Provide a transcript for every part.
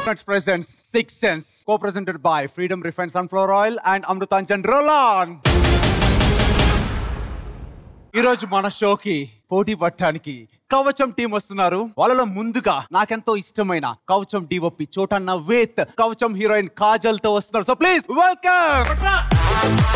presents Six Sense, co-presented by Freedom Refined Sunflower Oil and Amrutanjan Rolan. ఈరోజు మన షోకి పోటీ పట్టడానికి కవచం టీం వస్తున్నారు వాళ్ళలో ముందుగా నాకెంతో ఇష్టమైన కవచం డిఓపి చోటన్న వేత్ కవచం హీరోయిన్ కాజల్ తో వస్తున్నారు so please welcome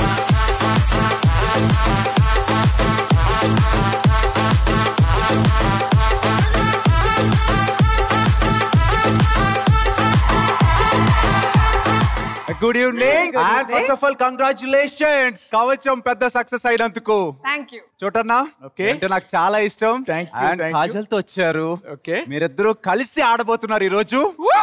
good evening and first of all congratulations Kavacham పెద్ద సక్సెస్ అయినందుకు థ్యాంక్ యూ చూడన్నా Okay. అంటే నాకు చాలా ఇష్టం Thank you, And thank you. Kajal తో వచ్చారు Okay. మీరిద్దరూ కలిసి ఆడబోతున్నారు ఈ రోజు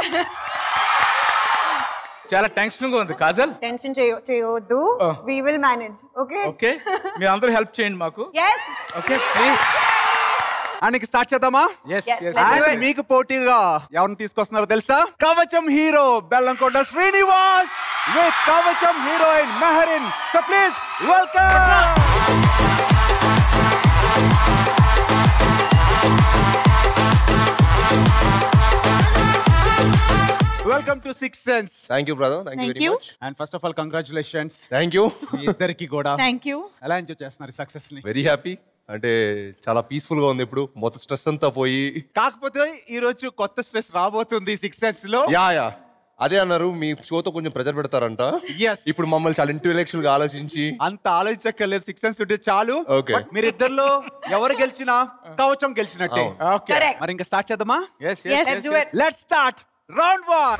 చాలా టెన్షన్ గా ఉంది కాజల్ టెన్షన్ చేయొద్దు Oh. We will manage okay okay మీరు అందరూ హెల్ప్ చేయండి మాకు ఎస్ ఓకే ప్లీజ్ అండ్ ఇక స్టార్ట్ చేద్దామా yes Yes, yes let's do And it. మీకు పోటీగా ఎవరిని తీసుకొస్తున్నారో తెలుసా Kavacham hero Bellamkonda Srinivas with Kavacham heroine Mehreen so please welcome welcome to six sense thank you brother thank you Thank very you. Much and first of all congratulations thank you మీ ఇద్దరికి కూడా thank you ఎలా enjoy చేస్తున్నారు సక్సెస్ ని వెరీ హ్యాపీ అంటే చాలా peaceful గా ఉంది ఇప్పుడు మొత్తం స్ట్రెస్ అంతా పోయి కాకపోతే ఈ రోజు కొత్త స్ట్రెస్ రాబోతుంది సిక్స్ సెన్స్ లో యా యా అదే అన్నారు మీ షోతో కొంచెం ప్రెజర్ పెడతారంట Yes. ఇప్పుడు మమ్మల్ని చాలా ఇంటెలెక్చువల్ గా ఆలోచించి అంత ఆలోచించక్కర్లేదు సిక్స్ సెన్స్ ఉంటే చాలు Okay. But మీరిద్దరిలో ఎవరు గెలిచినా కవచం గెలిచినట్టే అవును. ఓకే కరెక్ట్ మరి ఇంకా స్టార్ట్ చేద్దామా yes Yes. Yes let's do it let start round one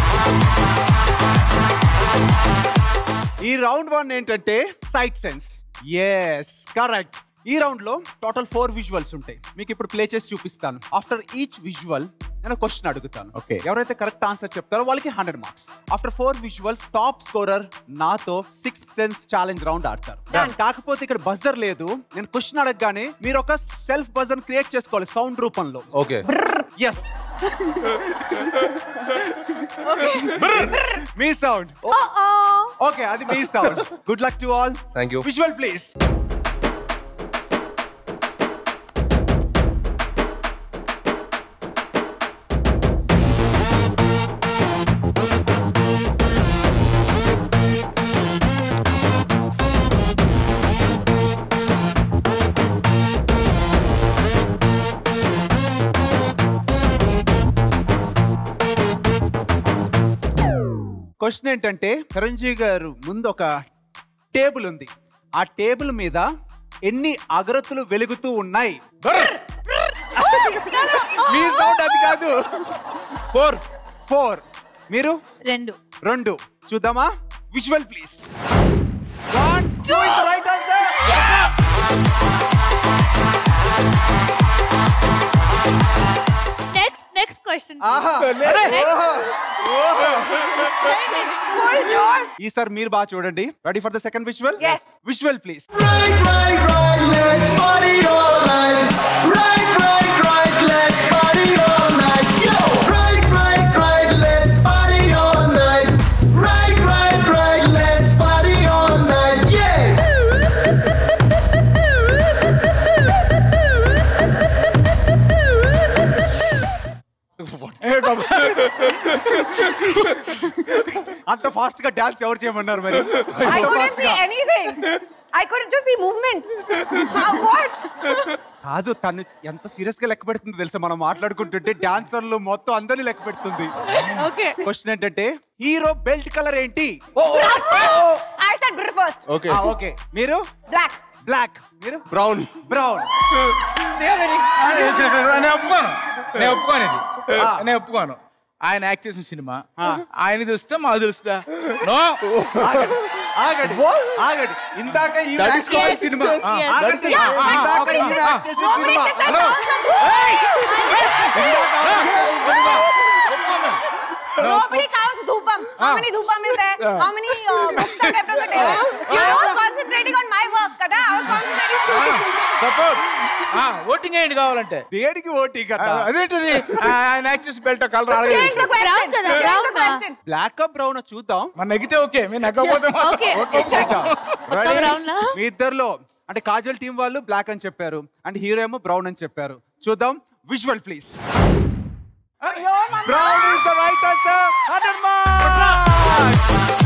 ఈ రౌండ్ వన్ ఏంటంటే సైట్ సెన్స్ ఎస్ కరెక్ట్ ఈ రౌండ్ లో టోటల్ ఫోర్ విజువల్స్ ఉంటాయి మీకు ఇప్పుడు ప్లే చేసి చూపిస్తాను ఆఫ్టర్ ఈచ్ విజువల్ నేను క్వశ్చన్ అడుగుతాను Okay. ఎవరైతే కరెక్ట్ ఆన్సర్ చెప్తారో వాళ్ళకి hundred marks after four visuals top scorer నాతో సిక్స్ సెన్స్ ఛాలెంజ్ రౌండ్ ఆడతారు Done. కాకపోతే ఇక్కడ బజర్ లేదు నేను క్వశ్చన్ అడగగానే మీరు ఒక సెల్ఫ్ బజర్ క్రియేట్ చేసుకోవాలి సౌండ్ రూపంలో ఓకే ఎస్ మీ సౌండ్ ఓకే అది మీ sound good luck to all Thank you. Visual please question ఏంటంటే చిరంజీవి గారు ముందు ఒక టేబుల్ ఉంది ఆ టేబుల్ మీద ఎన్ని అగరత్తులు వెలుగుతూ ఉన్నాయి మీ సౌండ్ అది కాదు ఫోర్ ఫోర్ మీరు రెండు రెండు చూద్దామా visual please one two right answer next next question ఆహా ఫుల్ జోష్ ఈసారి మీరు బాగా చూడండి ready for the second visual Yes. Visual please Right, right, right, let's party all night. Right, right, right, let's party all night. Yo! Right, right, right, let's party all night. Right, right, right, let's party all night. Yeah! అంత fast గా dance ఎవరు చేయమన్నారు మరి I couldn't see anything I couldn't just see movement what కాదు తను ఎంత serious గా లెక్క పెడుతుందో తెలుసా మనం మాట్లాడుకుంటుంటే డాన్సర్లు మొత్తం అందరినీ లెక్క పెడుతుంది ఓకే క్వశ్చన్ ఏంటంటే హీరో బెల్ట్ కలర్ ఏంటి ఐ సెడ్ బ్ర్ ఫస్ట్ ఓకే ఓకే మీరు బ్లాక్ బ్లాక్ మీరు బ్రౌన్ బ్రౌన్ నేను ఒప్పుకోను నేను ఒప్పుకోను ఇది నేను ఒప్పుకోను ఆయన యాక్ట్ చేసిన సినిమా ఆయన తెలుస్తా మాకు తెలుస్తా నో ఆగండి ఆగండి ఇందాక ఈ That act is called చేసిన సినిమా Simpsons. ఆ, That ఆగండి. is- ఆ, ఆ, ఇందాక Nobody ఈ said- act చేసిన nobody cinema. said that hello. Nobody counts dhupam. How many dhupam is there? How many uh, books are kept on the table? You was concentrating on my work, kada? I was concentrating on you. Support voting వేయండి కావాలంటే దేనికి OT ఆ, అదేంటిది ఆ, ఆయన act చేసిన belt colour Change the అలాగే question. Brown kada, Change brown the da. question. Black brown చూద్దాం మన నెగ్గితే ఓకే మీరు నెగ్గకపోతే ఓకే Ready? brown లా? మీ ఇద్దర్లో అంటే కాజల్ టీం వాళ్ళు బ్లాక్ అని చెప్పారు అండ్ హీరో ఏమో బ్రౌన్ అని చెప్పారు చూద్దాం visual please No, mama. Brown is the right answer hundred marks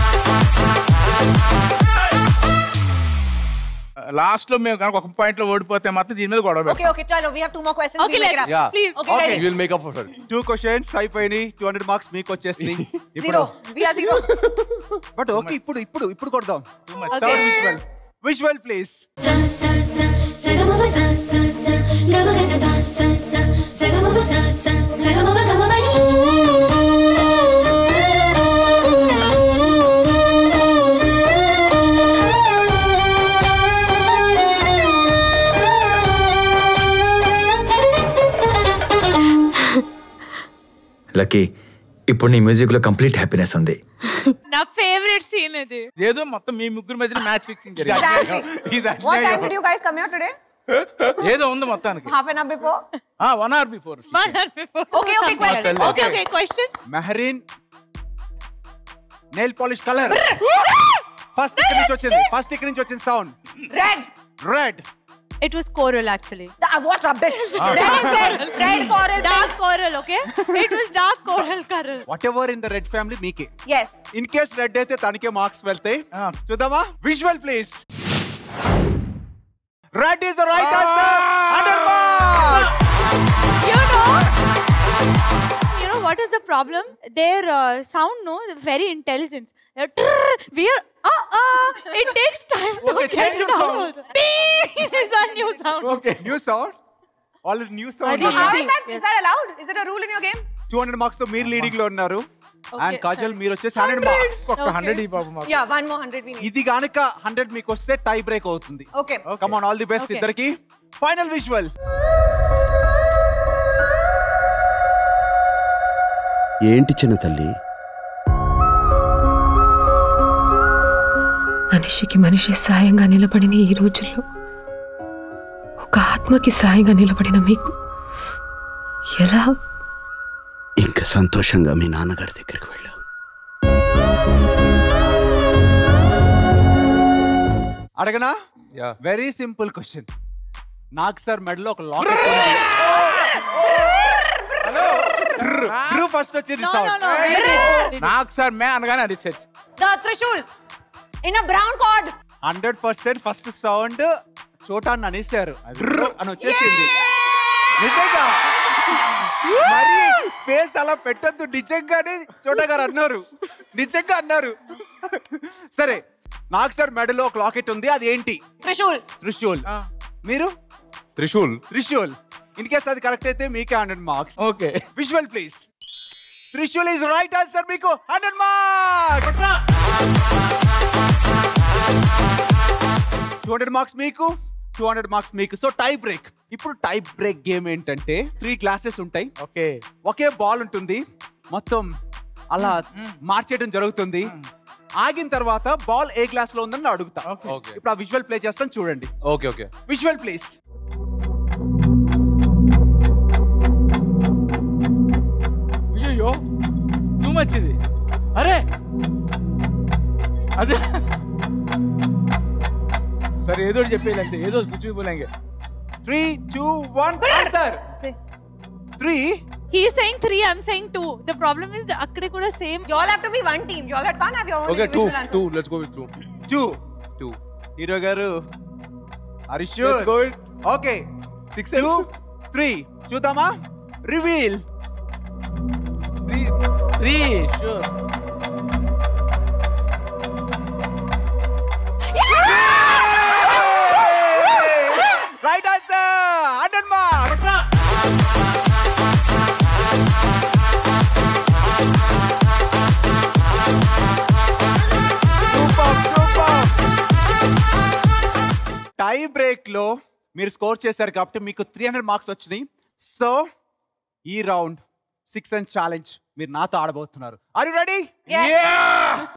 last లో మేము కనుక ఒక పాయింట్ లో ఓడిపోతే మాత్రం దీని మీద గొడవ Okay, okay, chalo. We have two more questions. Okay, We'll make it let's- up. Yeah. Please. Okay, Okay. ready? Will makeup for two questions అయిపోయినాయి టూ హండ్రెడ్ మార్క్స్ మీకు వచ్చేసి ఇప్పుడు Zero. We are zero. But okay ఇప్పుడు ఇప్పుడు ఇప్పుడు కొడదాం much. Okay. Visual visual please sa sa sa sa ga ma pa sa sa sa ga ma ga sa sa sa sa sa ga ma pa sa sa sa ga ma pa ga ma pa ni lucky ఇప్పుడు నీ మ్యూజిక్లో complete happiness ఉంది నా favourite scene ఇది ఏదో మొత్తం మీ ముగ్గురు మధ్య మ్యాచ్ ఫిక్సింగ్ ఇది What time did you guys come here today? ఏదో ఉంది మొత్తానికి Half an hour before? One hour before One hour before. Okay, okay, question. Okay, okay, question. Mehreen nail polish colour first ఇక్కడ నుంచి వచ్చింది ఫస్ట్ ఇక్కడ నుంచి వచ్చింది sound Red. Red It was coral actually. Ah, what rubbish. Red is red. Red coral. Dark coral, okay? It was dark coral coral. Whatever in the red family మీకే Yes. In case red అయితే తనకే marks వెళ్తాయి Ah. చూద్దామా visual please red is the right answer hundred marks You know, you know what is the problem? Their uh, sound, no, they're very intelligent. They're trrr, we are, uh, uh, it takes time to Okay, get change it your out. sound. also. Beep is a new sound. Okay new sound already new I sound think- How is that? Is that allowed? Is it a rule in your game? Two hundred marks తో మీరు leading లో ఉన్నారు and Okay, Kajal sorry. మీరు వచ్చేసి hundred marks ఒక Okay. Hundred ఈ పాప మాకు Yeah, one more hundred we need. ఇది గానక హండ్రెడ్ మీకు వస్తే టై బ్రేక్ అవుతుంది Okay. Come on all the best Okay. ఇద్దరికి ఫైనల్ విజువల్ ఏంటి చిన్న తల్లి మనిషికి మనిషి సాయంగా నిలబడిన ఈ రోజుల్లో ఒక ఆత్మకి సాయంగా నిలబడిన మీకు ఎలా ఇంకా సంతోషంగా మీ నాన్నగారి దగ్గరికి వెళ్ళావు అడగనా Yeah. వెరీ సింపుల్ క్వశ్చన్ నాకు సార్ మెడలో ఒక లాకెట్ బ్రూ ఫస్ట్ వచ్చింది No, no, sound no. wait, wait, wait. నాకు సార్ మే అనగానే అది church The Trishul. In a brown cord. Hundred percent first sound చోటాన్ని అనేసారు డ్ర్ అని వచ్చేసింది నిజంగా మరి ఫేస్ అలా పెట్టద్దు నిజంగానే చోటా గారు అన్నారు నిజంగా అన్నారు సరే నాకు సార్ మెడలో ఒక లాకెట్ ఉంది అది ఏంటి Trishul. త్రిశూల్ మీరు త్రిశూల్ త్రిశూల్ ఇన్ కేస్ అది కరెక్ట్ అయితే మీకే hundred marks okay visual please Trishul is right answer మీకు hundred marks two hundred marks మీకు టూ హండ్రెడ్ మార్క్స్ మీకు సో టై బ్రేక్ ఇప్పుడు టై బ్రేక్ గేమ్ ఏంటంటే త్రీ క్లాసెస్ ఉంటాయి ఓకే ఒకే బాల్ ఉంటుంది మొత్తం అలా మార్చేయడం జరుగుతుంది ఆగిన తర్వాత బాల్ ఏ క్లాస్ లో ఉందని నేను అడుగుతా ఓకే ఇప్పుడు ఆ విజువల్ ప్లే చేస్తాను చూడండి ఓకే ఓకే విజువల్ ప్లీజ్ అయ్యో టూ మచ్ ఇది అరే అదే సరే ఏదో ఒకటి చెప్పేయాలి అంతే ఏదో గుచ్చి పోలేంగే three two one answer three He's saying three, I'm saying two. The problem is the akkade kuda same. You all have to be one team. You all have- can't have your own okay two individual answers. Two let's go with two two two hero గారు Harish let's go okay six two three చూద్దామా reveal three three sure right answer hundred marks super super tie break లో మీరు score చేశారు కాబట్టి మీకు three hundred marks వచ్చినాయి so ఈ round six and challenge మీరు నాతో ఆడబోతున్నారు ఆర్ యు రెడీ Yes.